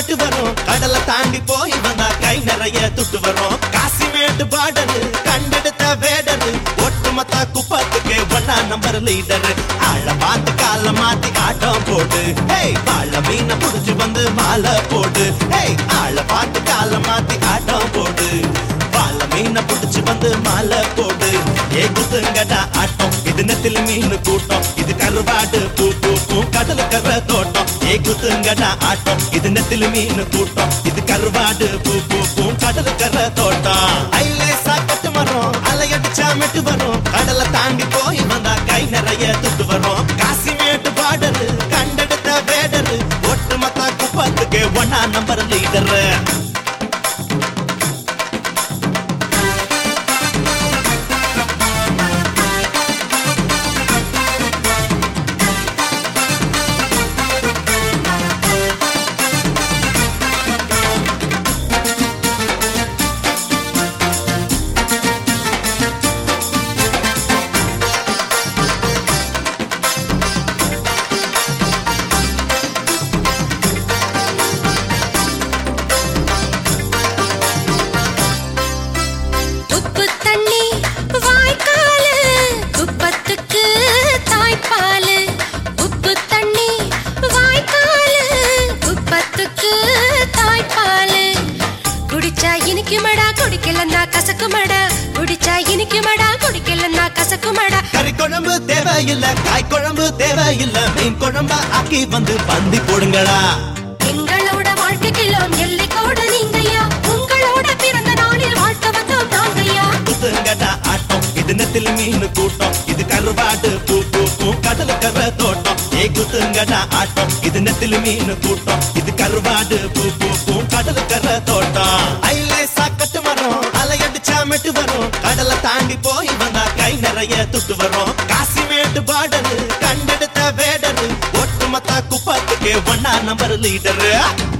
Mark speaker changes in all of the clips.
Speaker 1: மெட்டு வரும் கடலை தாண்டி போய் வந்தா கை நிறைய துட்டு வரும் காசிமேட்டு பாடரு கண்டெடுத்த வேடரு ஒட்டுமொத்த குப்பத்துக்கு ஒன்னா நம்பர் லீடரு ஆழ பார்த்து கால மாத்தி ஆட்டம் போடு ஹேய் வாழ மீனை புடிச்சு வந்து மாலை போடு ஹேய் ஆழ பார்த்து கால மாத்தி ஆட்டம் போடு வாழ மீனை புடிச்சு வந்து மாலை போடு ஏ குத்துங்கடா ஆட்டம் இது நெத்தில் மீன் கூட்டம் இது கருவாடு பூ பூ பூ கடல் கர தோட்டம் ஏ குத்துங்கடா ஆட்டம் இது நெத்தில் மீன் கூட்டம் இது கருவாடு பூ பூ பூ கடல் கர தோட்டம் ஐலேசா கட்டு மரம் அலையடிச்சா மெட்டு வரும் கடலை தாண்டி போய் வந்தா கை நிறைய துட்டு வரும் காசிமேட்டு பாடரு கண்டெடுத்த வேடரு ஒட்டுமொத்த குப்பத்துக்கு ஒன்னா நம்பர் லீடரு
Speaker 2: உப்பு தண்ணி வாய்க்காலு குப்பத்துக்கு தாய்ப்பாலு உப்பு தண்ணி வாய்க்காலு குப்பத்துக்கு தாய்ப்பாலு குடிச்சா இனிக்குமடா குடிக்கலன்னா கசக்குமடா குடிச்சா இனிக்குமடா குடிக்கலன்னா கசக்குமடா
Speaker 1: கறி குழம்பு தேவையில்ல காய் குழம்பு தேவையில்ல மீன் குழம்பா ஆக்கி வந்து பந்தி போடுங்களா
Speaker 2: எங்களோட வாழ்க்கைக்கெல்லாம் எல்லை கோடு நீங்கய்யா உங்களோட பிறந்த நாளில் வாழ்த்த வந்தோம் நாங்கய்யா
Speaker 1: குத்துங்கடா ஆட்டம் இது நெத்தில் மீன் கூட்டம் இது கருவாடு பூ பூ பூ கடல் கர தோட்டம் ஏ குத்துங்கடா ஆட்டம் இது நெத்தில் மீன் கூட்டம் இது கருவாடு பூ பூ பூ கடல் கர தோட்டம் ஐலேசா கட்டு மரம் அலையடிச்சா மெட்டு வரும் கடலை தாண்டி போய் வந்தா கை நிறைய துட்டு வரும் காசிமேட்டு பாடரு கண்டெடுத்த வேடரு ஒட்டுமொத்த குப்பத்துக்கு ஒன்னா நம்பர் லீடரு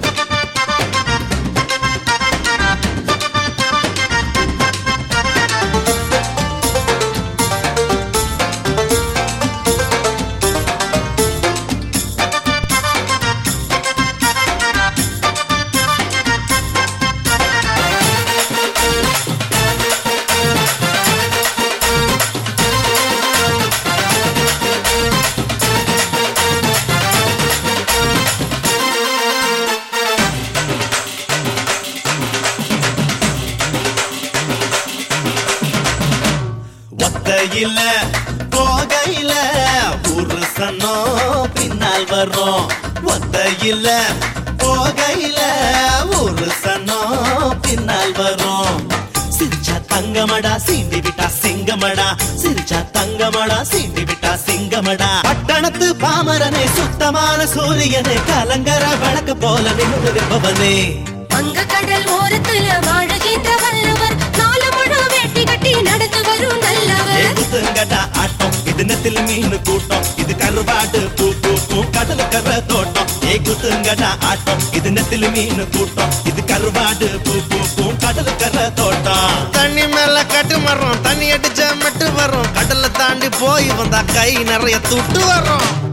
Speaker 1: ஒத்தையில போகையில ஒரு சனோ பின்னால் வரும் ஒத்தையில போகையில ஒரு சனோ பின்னால் வரும் சிரிச்சா தங்கமடா சீண்டி விட்டா சிங்கமடா சிரிச்சா தங்கமடா சீண்டி விட்டா சிங்கமடா பட்டணத்து பாமரனே சுத்தமான சூரியனே கலங்கர விளக்கு போல நின்று நிற்பவனே
Speaker 2: அங்க கடல் ஓரத்துல வாழுகின்ற வல்லவர் நாலு முழு வேட்டி கட்டி நடந்து வரும் நல்லவர்
Speaker 1: குத்துங்கடா ஆட்டம் இது நெத்தில் மீன் கூட்டம் இது கருவாடு பூ பூ பூ கடல் கர தோட்டம் ஏ குத்துங்கடா ஆட்டம் இது நெத்தில் மீன் கூட்டம் இது கருவாடு பூ பூ பூ கடல் கர தோட்டம்
Speaker 3: தண்ணி மேல கட்டு மரம் தண்ணி அடிச்சா மட்டும் வரும் கடல்ல தாண்டி போய் வந்தா கை நிறைய துட்டு வரும்